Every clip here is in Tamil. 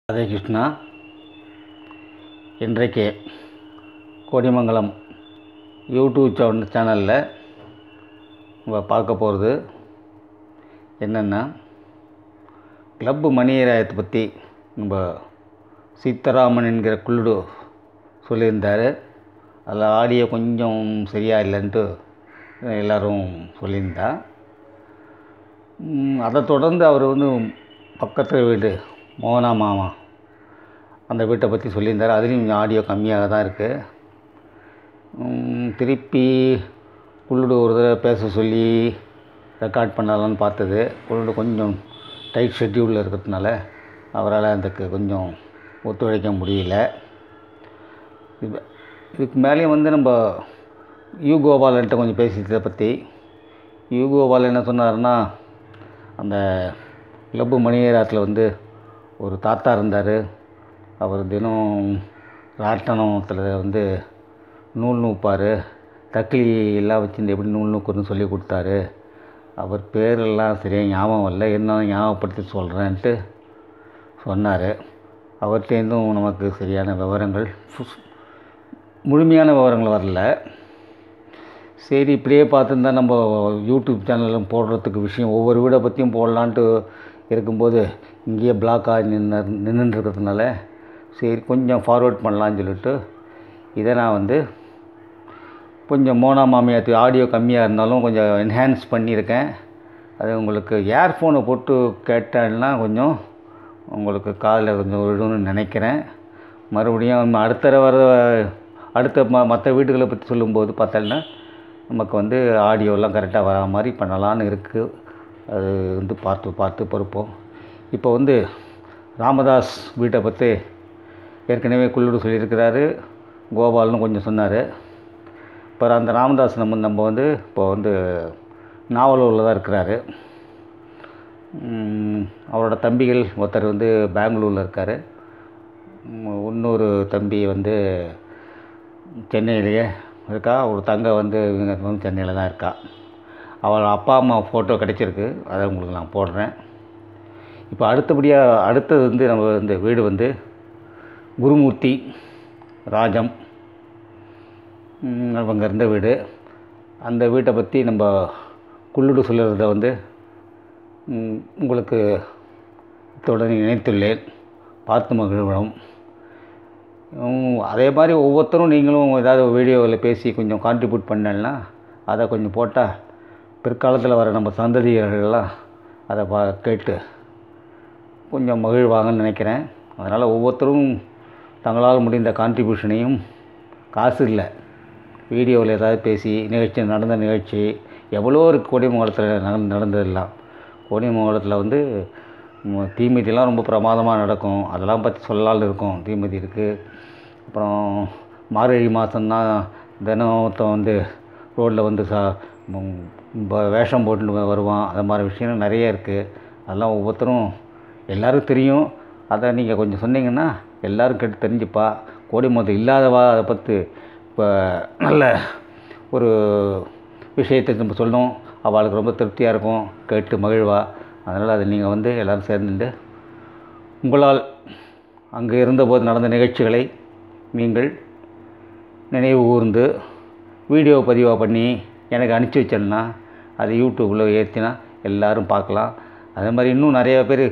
ராதே கிருஷ்ணா இன்றைக்கு கொடிமங்கலம் யூடியூப் சேனல் சேனலில் நம்ம பார்க்க போகிறது என்னென்னா கிளப்பு மணியராயத்தை பற்றி நம்ம சீத்தாராமன் என்கிற குள்ளுடு சொல்லியிருந்தார் அதில் ஆடியோ கொஞ்சம் சரியா இல்லைன்ட்டு எல்லோரும் சொல்லியிருந்தா ம், அதை தொடர்ந்து அவர் வந்து பக்கத்து வீடு மோகனா மாமா அந்த வீட்டை பற்றி சொல்லியிருந்தார் அதுலேயும் கொஞ்சம் ஆடியோ கம்மியாக தான் இருக்குது திருப்பி குள்ளுடு ஒரு தடவை பேச சொல்லி ரெக்கார்ட் பண்ணலான்னு பார்த்தது குள்ளுடு கொஞ்சம் டைட் ஷெட்யூலில் இருக்கிறதுனால அவரால் அதுக்கு கொஞ்சம் ஒத்துழைக்க முடியல இது இதுக்கு மேலேயும் வந்து நம்ம யூ கோபாலன்ட்ட கொஞ்சம் பேசிட்டதை பற்றி யூ கோபால் என்ன சொன்னாருன்னா அந்த கிளப்பு மணியராத்தில் வந்து ஒரு தாத்தா இருந்தார் அவர் தினம் ராட்டனத்தில் வந்து நூல் நூப்பார் தக்கிலி எல்லாம் வச்சு எப்படி நூல் நூக்குறதுன்னு சொல்லி கொடுத்தாரு அவர் பேரெல்லாம் சரியாக ஞாபகம் இல்லை என்ன ஞாபகப்படுத்தி சொல்கிறேன்ட்டு சொன்னார் அவர்கிட்டேருந்தும் நமக்கு சரியான விவரங்கள் ஃபுஸ்- முழுமையான விவரங்கள் வரல சரி இப்படியே பார்த்துருந்தா நம்ம யூடியூப் சேனலும் போடுறதுக்கு விஷயம் ஒவ்வொரு வீடை பற்றியும் போடலான்ட்டு இருக்கும்போது இங்கேயே பிளாக் ஆகி நின்று நின்றுட்டுருக்கிறதுனால சரி கொஞ்சம் ஃபார்வேர்ட் பண்ணலான்னு சொல்லிட்டு இதை நான் வந்து கொஞ்சம் மோனா மாமியாத்து ஆடியோ கம்மியாக இருந்தாலும் கொஞ்சம் என்ஹான்ஸ் பண்ணியிருக்கேன் அது உங்களுக்கு இயர்ஃபோனை போட்டு கேட்டேன்னா கொஞ்சம் உங்களுக்கு காதில் கொஞ்சம் விழுன்னு நினைக்கிறேன் மறுபடியும் அடுத்த தடவை வர அடுத்த ம மற்ற வீடுகளை பற்றி சொல்லும்போது பார்த்தோன்னா நமக்கு வந்து ஆடியோலாம் கரெக்டாக வரா மாதிரி பண்ணலான்னு இருக்குது அது வந்து பார்த்து பார்த்து பொறுப்போம் இப்போ வந்து ராமதாஸ் வீட்டை பற்றி ஏற்கனவே குள்ளூர் சொல்லியிருக்கிறாரு கோபால்னு கொஞ்சம் சொன்னார் இப்போ அந்த ராமதாஸ் நம்ம நம்ம வந்து இப்போ வந்து நாவலூரில் தான் இருக்கிறாரு ம், அவரோட தம்பிகள் ஒருத்தர் வந்து பெங்களூரில் இருக்கார் ம், இன்னொரு தம்பி வந்து சென்னையிலேயே இருக்கா ஒரு தங்க வந்து இவங்க வந்து சென்னையில் தான் இருக்கா அவள் அப்பா அம்மா ஃபோட்டோ கிடைச்சிருக்கு அதை உங்களுக்கு நான் போடுறேன் இப்போ அடுத்தபடியாக அடுத்தது வந்து நம்ம இந்த வீடு வந்து குருமூர்த்தி ராஜம் ம், அவங்க இருந்த வீடு அந்த வீட்டை பற்றி நம்ம குள்ளுடு சொல்லுறத வந்து ம், உங்களுக்கு தொடர்ந்து நினைத்துள்ளேன் பார்த்து மகிழ்வனம் ம், அதே மாதிரி ஒவ்வொருத்தரும் நீங்களும் ஏதாவது வீடியோவில் பேசி கொஞ்சம் கான்ட்ரிபியூட் பண்ணலன்னா அதை கொஞ்சம் போட்டால் பிற்காலத்தில் வர நம்ம சந்ததிகர்கள்லாம் அதை பா கேட்டு கொஞ்சம் மகிழ்வாங்கன்னு நினைக்கிறேன் அதனால் ஒவ்வொருத்தரும் தங்களால் முடிந்த கான்ட்ரிபியூஷனையும் காசு இல்லை வீடியோவில் ஏதாவது பேசி நிகழ்ச்சி நடந்த நிகழ்ச்சி எவ்வளோ இருக்குது கோடிமங்கலத்தில் நடந்து நடந்ததெல்லாம் கோடிமங்கலத்தில் வந்து ம், தீமிதிலாம் ரொம்ப பிரமாதமாக நடக்கும் அதெல்லாம் பற்றி சொல்லலாம்னு இருக்கும் தீமிதி இருக்குது அப்புறம் மார்கழி மாதம்னா தினம் ஒருத்தன் வந்து ரோட்டில் வந்து சா ம், ப- வேஷம் போட்டுட்டு வருவான் அது மாதிரி விஷயங்கள் நிறைய இருக்குது அதெல்லாம் ஒவ்வொருத்தரும் எல்லாருக்கும் தெரியும் அதை நீங்கள் கொஞ்சம் சொன்னீங்கன்னா எல்லாரும் கேட்டு தெரிஞ்சுப்பா கோடிமங்கலத்தில் இல்லாதவா அதை பற்றி இப்போ நல்ல ஒரு விஷயத்தை நம்ம சொல்லணும் அவளுக்கு ரொம்ப திருப்தியாக இருக்கும் கேட்டு மகிழ்வா அதனால் அதை நீங்கள் வந்து எல்லோரும் சேர்ந்துட்டு உங்களால் அங்கே இருந்தபோது நடந்த நிகழ்ச்சிகளை நீங்கள் நினைவு கூர்ந்து வீடியோ பதிவாக பண்ணி எனக்கு அனுப்பிச்சி வச்சேன்னா அது யூடியூப்பில் ஏற்றினா எல்லாரும் பார்க்கலாம் அதே மாதிரி இன்னும் நிறைய பேர்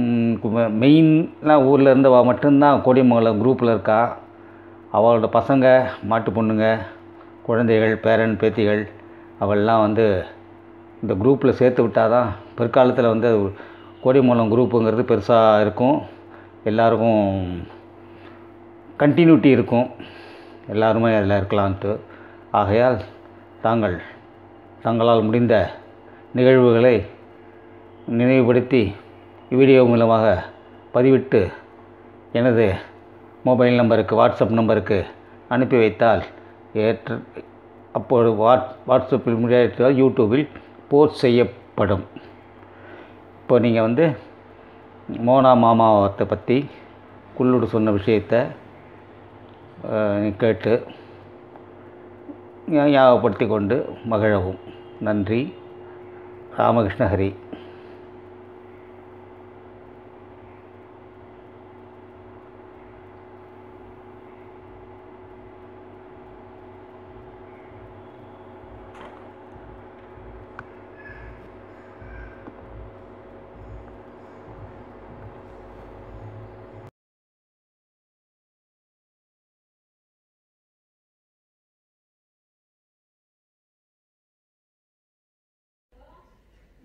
மெயின்லாம் ஊரில் இருந்தவா மட்டும்தான் கொடிமங்கலம் குரூப்பில் இருக்கா அவளோட பசங்க மாட்டு பொண்ணுங்க குழந்தைகள் பேரன் பேத்திகள் அவள்லாம் வந்து இந்த குரூப்பில் சேர்த்து விட்டால் தான் பிற்காலத்தில் வந்து அது கோடிமங்கலம் குரூப்புங்கிறது பெருசாக இருக்கும் எல்லாருக்கும் கண்டினியூட்டி இருக்கும் எல்லாருமே அதில் இருக்கலான்ட்டு ஆகையால் தாங்கள் தங்களால் முடிந்த நிகழ்வுகளை நினைவுபடுத்தி வீடியோ மூலமாக பதிவிட்டு எனது மொபைல் நம்பருக்கு வாட்ஸ்அப் நம்பருக்கு அனுப்பி வைத்தால் ஏற்ற அப்போது வாட் வாட்ஸ்அப்பில் முடியாவிட்டால் யூடியூபில் போஸ்ட் செய்யப்படும் இப்போ நீங்கள் வந்து மோனா மாமாவத்தை பற்றி குள்ளுடு சொன்ன விஷயத்தை அஹ், கேட்டு ஞா- ஞாபகப்படுத்தி கொண்டு மகிழவும் நன்றி ராமகிருஷ்ண ஹரி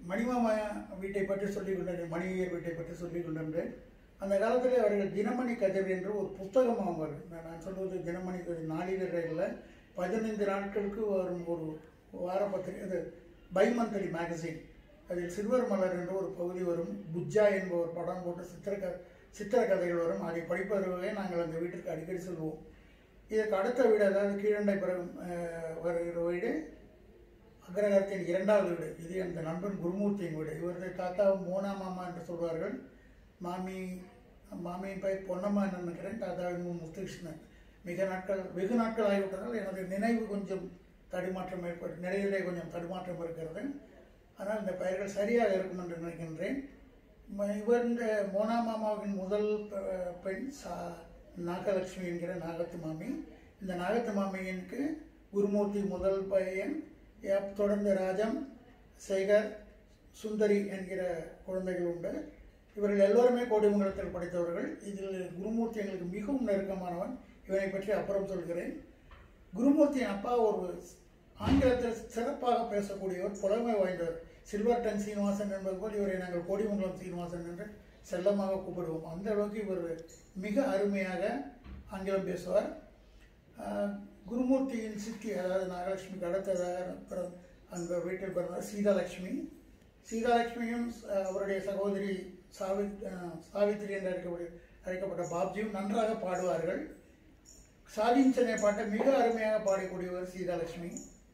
மணிமாமா வீட்டை பற்றி சொல்லிக் கொண்டிருந்தேன் மணியர் வீட்டை பற்றி சொல்லிக் கொண்டிருந்தேன் அந்த காலத்தில் அவர்கள் தினமணி கதிர் என்று ஒரு புத்தகம் வாங்குவார் நான் நான் சொல்வது தினமணி கதிர் நாளிதழில் பதினைந்து நாட்களுக்கு வரும் ஒரு வார பத்திரிகை அது பைமந்தலி மேகசின் அதில் சிறுவர் மலர் என்ற ஒரு பகுதி வரும் புஜ்ஜா என்பவர் படம் போட்டு சித்திரக்க சித்திரக்கதைகள் வரும் அதை படிப்பதற்காக நாங்கள் அந்த வீட்டிற்கு அடிக்கடி செல்வோம் இதற்கு அடுத்த வீடு அதாவது கீழண்டை பிறகு அஹ், வருகிற வீடு அக்ரகாரத்தின் இரண்டாவது வீடு இது அந்த நண்பன் குருமூர்த்தியின் வீடு இவரது தாத்தா மோனா மாமா என்று சொல்வார்கள் மாமி மாமியின் பெயர் பொன்னம்மா என்று நினைக்கிறேன் தாத்தாவின் முன் முத்துகிருஷ்ணன் மிக நாட்கள் வெகு நாட்கள் ஆகிவிட்டதால் எனது நினைவு கொஞ்சம் தடுமாற்றம் ஏற்பட்டு நினைவிலே கொஞ்சம் தடுமாற்றம் இருக்கிறது ஆனால் இந்த பெயர்கள் சரியாக இருக்கும் என்று நினைக்கின்றேன் ம- இவர் இந்த மோனா மாமாவின் முதல் பெ- பெண் சா நாகலட்சுமி என்கிற நாகத்து மாமி இந்த நாகத்து மாமியினுக்கு குருமூர்த்தி முதல் பையன் ஏ- தொடர்ந்து ராஜம் சேகர் சுந்தரி என்கிற குழந்தைகள் உண்டு இவர்கள் எல்லோருமே கோடிமங்கலத்தில் படித்தவர்கள் இதில் குருமூர்த்தி எங்களுக்கு மிகவும் நெருக்கமானவன் இவனை பற்றி அப்புறம் சொல்கிறேன் குருமூர்த்தியின் அப்பா ஒரு ஆங்கிலத்தில் சிறப்பாக பேசக்கூடியவர் புலமை வாய்ந்தவர் சில்வர்டன் சீனிவாசன் என்பது போல் இவரை நாங்கள் கோடிமங்கலம் சீனிவாசன் என்று செல்லமாக கூப்பிடுவோம் அந்த அளவுக்கு இவர் மிக அருமையாக ஆங்கிலம் பேசுவார் ஆஹ், குருமூர்த்தியின் சித்தி அதாவது நாகலட்சுமிக்கு அடுத்ததாக பிற- அந்த வீட்டில் பிறந்தார் சீதாலட்சுமி சீதாலட்சுமியும் அஹ், அவருடைய சகோதரி சாவி அஹ், சாவித்திரி என்று அழைக்கப்பட்ட அழைக்கப்பட்ட பாப்ஜியும் நன்றாக பாடுவார்கள் சாதியின் சென்னை பாட்டை மிக அருமையாக பாடக்கூடியவர் சீதாலட்சுமி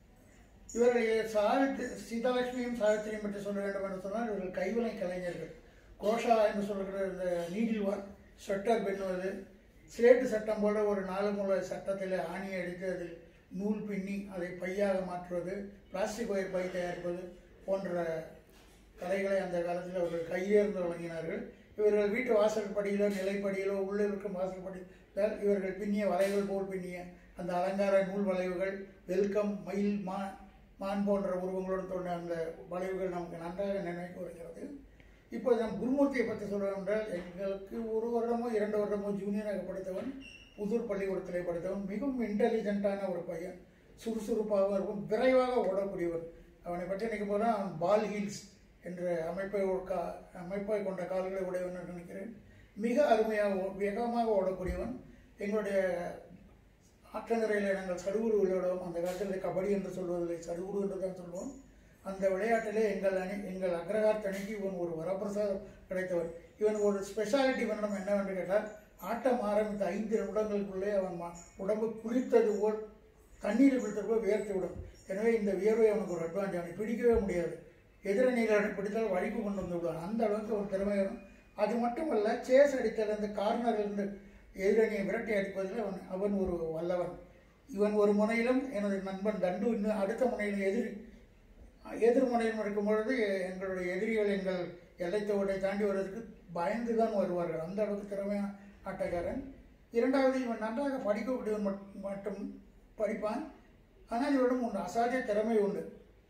இவருடைய சாவித்ரி சீதாலட்சுமியும் சாவித்திரியும் பற்றி சொல்ல வேண்டும் என்று சொன்னால் இவர்கள் கைவினை கலைஞர்கள் கோஷா என்று சொல்கிற இந்த நீடில் ஒர்க் ஸ்வெட்டர் பின்னுவது சிலேட்டு சட்டம் போல ஒரு நாலு முளை சட்டத்தில் ஆணி அடித்து அதில் நூல் பின்னி அதை பையாக மாற்றுவது பிளாஸ்டிக் ஒயர் பை தயாரிப்பது போன்ற கலைகளை அந்த காலத்தில் அவர்கள் கையேர்ந்து வழங்கினார்கள் இவர்கள் வீட்டு வாசல் படியிலோ நிலைப்படியிலோ உள்ளே இருக்கும் வாசல் படியில் இவர்கள் பின்னிய வளைவுகள் போல் பின்னிய அந்த அலங்கார நூல் வளைவுகள் வெல்கம் மயில் மா மான் போன்ற உருவங்களுடன் தோன்றிய அந்த வளைவுகள் நமக்கு நன்றாக நினைவு வருகிறது இப்போ நம் குருமூர்த்தியை பற்றி சொல்ல என்றால் எங்களுக்கு ஒரு வருடமோ இரண்டு வருடமோ ஜூனியராக படித்தவன் புதூர் பள்ளிக்கூடத்திலே படித்தவன் மிகவும் இன்டெலிஜென்ட்டான ஒரு பையன் சுறுசுறுப்பாகவும் இருக்கும் விரைவாக ஓடக்கூடியவன் அவனை பற்றி நினைக்கும் போது அவன் பால் ஹீல்ஸ் என்ற அமைப்பை ஒரு கா அமைப்பை கொண்ட கால்களை உடையவன் என்று நினைக்கிறேன் மிக அருமையாக ஓ- வேகமாக ஓடக்கூடியவன் எங்களுடைய ஆற்றங்கரையில் நாங்கள் சடுகுடு விளையாடுவோம் அந்த காலத்தில் கபடி என்று சொல்வதில்லை சடுகுடு என்று தான் சொல்வோம் அந்த விளையாட்டிலே எங்கள் அணி எங்கள் அக்ரஹாரத் அணிக்கு இவன் ஒரு வரப்பிரசாதம் கிடைத்தவன் இவன் ஒரு ஸ்பெஷாலிட்டி பண்ணணும் என்னவென்று கேட்டால் ஆட்டம் ஆரம்பித்த ஐந்து நிமிடங்களுக்குள்ளே அவன் ம- உடம்பு குளித்தது போல் தண்ணீர் குளித்தது போல் வேர்த்து விடும் எனவே இந்த வியர்வை அவனுக்கு ஒரு அட்வான்டேஜ் அவனை பிடிக்கவே முடியாது எதிரணியில் அவனை பிடித்தால் வழிக்கு கொண்டு வந்து விடுவான் அந்த அளவுக்கு ஒரு திறமை வரும் அது மட்டுமல்ல சேஸ் அடித்தல் அந்த கார்னரில் இருந்து எதிரணியை விரட்டி அடிப்பதில் அவன் அவன் ஒரு வல்லவன் இவன் ஒரு முனையிலும் எனது நண்பன் தண்டு இன்னும் அடுத்த முனையில் எதிரி எதிர் முனையில் இருக்கும் பொழுது எங்களுடைய எதிரிகள் எங்கள் எல்லைத்தோடை தாண்டி வருவதற்கு பயந்து தான் வருவார்கள் அந்த அளவுக்கு திறமையான ஆட்டக்காரன் இரண்டாவது இவன் நன்றாக படிக்கக்கூடியவன் மட்- மட்டும் படிப்பான் ஆனால் இவனிடம் ஒன்று அசாத்திய திறமை உண்டு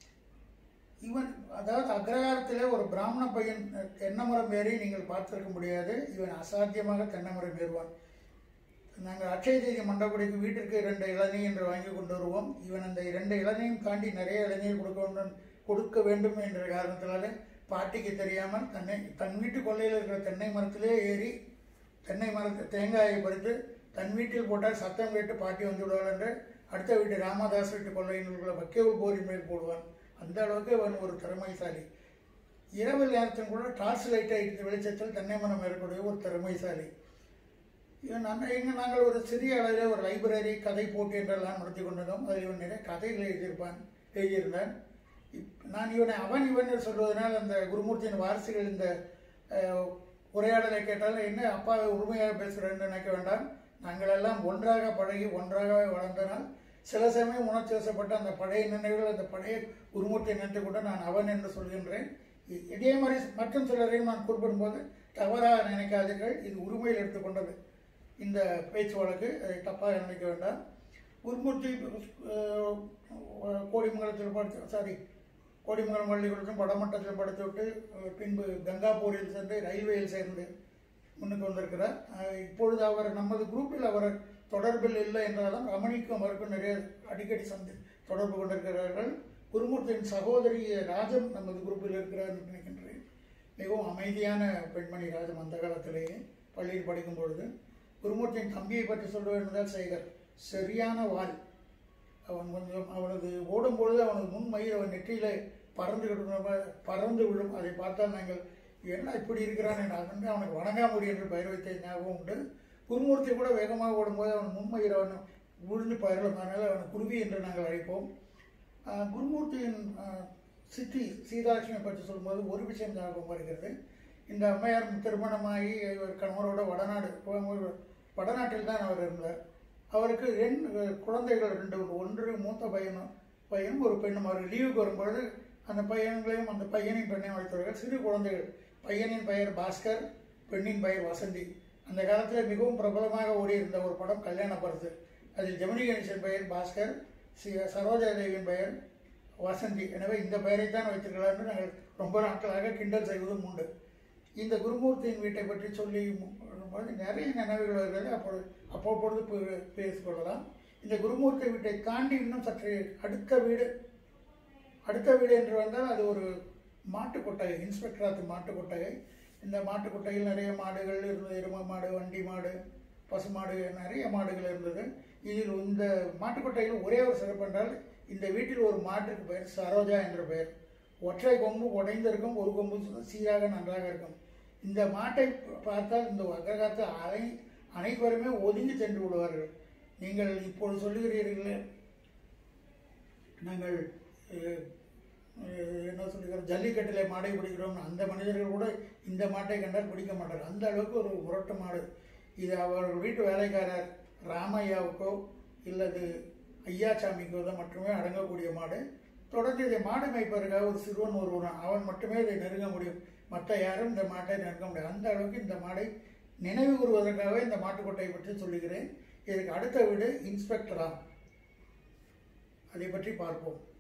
இவன் அதாவது அக்ரகாரத்திலே ஒரு பிராமண பையன் அஹ், தென்னைமரம் ஏறி நீங்கள் பார்த்திருக்க முடியாது இவன் அசாத்தியமாக தென்னைமரம் ஏறுவான் நாங்கள் அட்சய தேதி மண்டபடிக்கு வீட்டிற்கு இரண்டு இளநீர் என்று வாங்கி கொண்டு வருவோம் இவன் அந்த இரண்டு இளநீயும் தாண்டி நிறைய இளநீர் கொடுக்க வேண்டும் கொடுக்க வேண்டும் என்ற காரணத்தினாலே பாட்டிக்கு தெரியாமல் தன்னை தன் வீட்டு கொள்ளையில் இருக்கிற தென்னை மரத்திலே ஏறி தென்னை மரத்து தேங்காயை பறித்து தன் வீட்டில் போட்டால் சத்தம் கேட்டு பாட்டி வந்து விடுவாள் என்று அடுத்த வீட்டு ராமதாஸ் வீட்டு கொள்ளையில் உள்ள வக்கேவு போரின் மேல் போடுவான் அந்த அளவுக்கு அவன் ஒரு திறமைசாலி இரவு நேரத்தில் கூட டார்ச் லைட்டை இடித்து வெளிச்சத்தில் தென்னை மரம் ஏறக்கூடிய ஒரு திறமைசாலி இவன் நாங்கள் எங்க நாங்கள் ஒரு சிறிய அளவில் ஒரு லைப்ரரி கதை போட்டி என்றெல்லாம் நடத்தி கொண்டிருந்தோம் அதில் இவன் நிறைய கதைகளை எழுதியிருப்பான் எழுதியிருந்தான் இப் நான் இவனை அவன் இவன் என்று சொல்வதனால் அந்த குருமூர்த்தியின் வாரிசுகள் இந்த அஹ், உரையாடலை கேட்டால் என்ன அப்பாவை உரிமையாக பேசுகிறேன்னு நினைக்க வேண்டாம் நாங்கள் எல்லாம் ஒன்றாக பழகி ஒன்றாக வளர்ந்தனால் சில சமயம் உணர்ச்சி வசப்பட்ட அந்த பழைய நினைவுகள் அந்த பழைய குருமூர்த்தியை நினைத்து கூட நான் அவன் என்று சொல்கின்றேன் இ- இதே மாதிரி மற்றும் சிலரையும் நான் குறிப்பிடும்போது தவறாக நினைக்காதீர்கள் இது உரிமையில் எடுத்துக்கொண்டது இந்த பேச்சு வழக்கு அதை தப்பாக நினைக்க வேண்டாம் குருமூர்த்தி அஹ், கோடிமங்கலத்தில் படித்து சாரி கோடிமங்கலம் பள்ளிக்கூடத்திலும் வடமட்டத்தில் படித்துவிட்டு அஹ், பின்பு கங்காபூரில் சென்று ரயில்வேயில் சேர்ந்து முன்னுக்கு வந்திருக்கிறார் அஹ், இப்பொழுது அவர் நமது குரூப்பில் அவர் தொடர்பில் இல்லை என்றாலும் ரமணிக்கும் அவருக்கும் நிறைய அடிக்கடி சந்தி தொடர்பு கொண்டிருக்கிறார்கள் குருமூர்த்தியின் சகோதரி ராஜம் நமது குரூப்பில் இருக்கிறார் என்று நினைக்கின்றேன் மிகவும் அமைதியான பெண்மணி ராஜம் அந்த காலத்திலேயே பள்ளியில் படிக்கும் பொழுது குருமூர்த்தியின் தம்பியை பற்றி சொல்ல வேண்டுமென்றால் சேகர் சரியான வாள் அவன் கொஞ்சம் அவனது ஓடும்பொழுது அவனது முன்மயிர் அவன் நெற்றியில பறந்து கிடக்கும் பறந்து விழும் அதை பார்த்தால் நாங்கள் என்ன இப்படி இருக்கிறான் என்று அதற்கு அவனுக்கு வணங்காமுடி என்று பெயர் வைத்த ஞாபகம் உண்டு குருமூர்த்தி கூட வேகமாக ஓடும்போது அவன் முன்மயிர் அவன் விழுந்து பயிரும் அதனால் அவன் குருவி என்று நாங்கள் அழைப்போம் ஆஹ் குருமூர்த்தியின் ஆஹ், சித்தி சீதாலட்சுமி பற்றி சொல்லும்போது ஒரு விஷயம் ஞாபகம் வருகிறது இந்த அம்மையார் திருமணமாகி இவர் கணவரோட வடநாடு கோயம்புத்தூர் வடநாட்டில் தான் அவர் இருந்தார் அவருக்கு ரெண்டு குழந்தைகள் ரெண்டு உண்டு. ஒன்று மூத்த பையனும் பையனும் ஒரு பெண்ணும் அவர் லீவுக்கு வரும்பொழுது அந்த பையன்களையும் அந்த பையனின் பெண்ணையும் அழைத்தவர்கள் சிறு குழந்தைகள் பையனின் பெயர் பாஸ்கர் பெண்ணின் பெயர் வசந்தி அந்த காலத்தில் மிகவும் பிரபலமாக ஓடியிருந்த ஒரு படம் கல்யாண பரிசு அதில் ஜெமினி கணேசன் பெயர் பாஸ்கர் சி சரோஜா தேவியின் பெயர் வசந்தி எனவே இந்த பெயரைத்தான் வைத்திருக்கிறார் என்று நாங்கள் ரொம்ப நாட்களாக கிண்டல் செய்வதும் உண்டு இந்த குருமூர்த்தியின் வீட்டை பற்றி சொல்லி போது நிறைய நினைவுகள் வருகிறது அப்பொழுது அப்பப்பொழுது பே- பேசிக்கொள்ளலாம் இந்த குருமூர்த்தி வீட்டை தாண்டி இன்னும் சற்று அடுத்த வீடு அடுத்த வீடு என்று வந்தால் அது ஒரு மாட்டு கொட்டகை இன்ஸ்பெக்டராத்து மாட்டு கொட்டகை இந்த மாட்டு கொட்டகையில் நிறைய மாடுகள் இருந்தது எருமை மாடு வண்டி மாடு பசு மாடு நிறைய மாடுகள் இருந்தது இதில் இந்த மாட்டு கொட்டகையில் ஒரே ஒரு சிறப்பு என்றால் இந்த வீட்டில் ஒரு மாட்டுக்கு பெயர் சரோஜா என்ற பெயர் ஒற்றை கொம்பு உடைந்திருக்கும் ஒரு கொம்பு சீராக நன்றாக இருக்கும் இந்த மாட்டை பார்த்தால் இந்த அக்ரகாத்து அனை அனைவருமே ஒதுங்கி சென்று விடுவார்கள் நீங்கள் இப்பொழுது சொல்லுகிறீர்களே நாங்கள் அஹ், அஹ், என்ன சொல்லுகிறோம் ஜல்லிக்கட்டிலே மாடை பிடிக்கிறோம் அந்த மனிதர்கள் கூட இந்த மாட்டை கண்டால் பிடிக்க மாட்டார் அந்த அளவுக்கு ஒரு முரட்டு மாடு இது அவர்கள் வீட்டு வேலைக்காரர் ராமையாவுக்கோ இல்லது ஐயாசாமிக்கோ தான் மட்டுமே அடங்கக்கூடிய மாடு தொடர்ந்து இதை மாடு மேய்ப்பதற்காக ஒரு சிறுவன் ஒருவன் அவன் மட்டுமே இதை நெருங்க முடியும் மற்ற யாரும் இந்த மாட்டை நெருங்க முடியாது அந்த அளவுக்கு இந்த மாடை நினைவு கூறுவதற்காக இந்த மாட்டுக்கொட்டையை பற்றி சொல்லுகிறேன் இதுக்கு அடுத்த வீடு இன்ஸ்பெக்டராம் அதை பற்றி பார்ப்போம்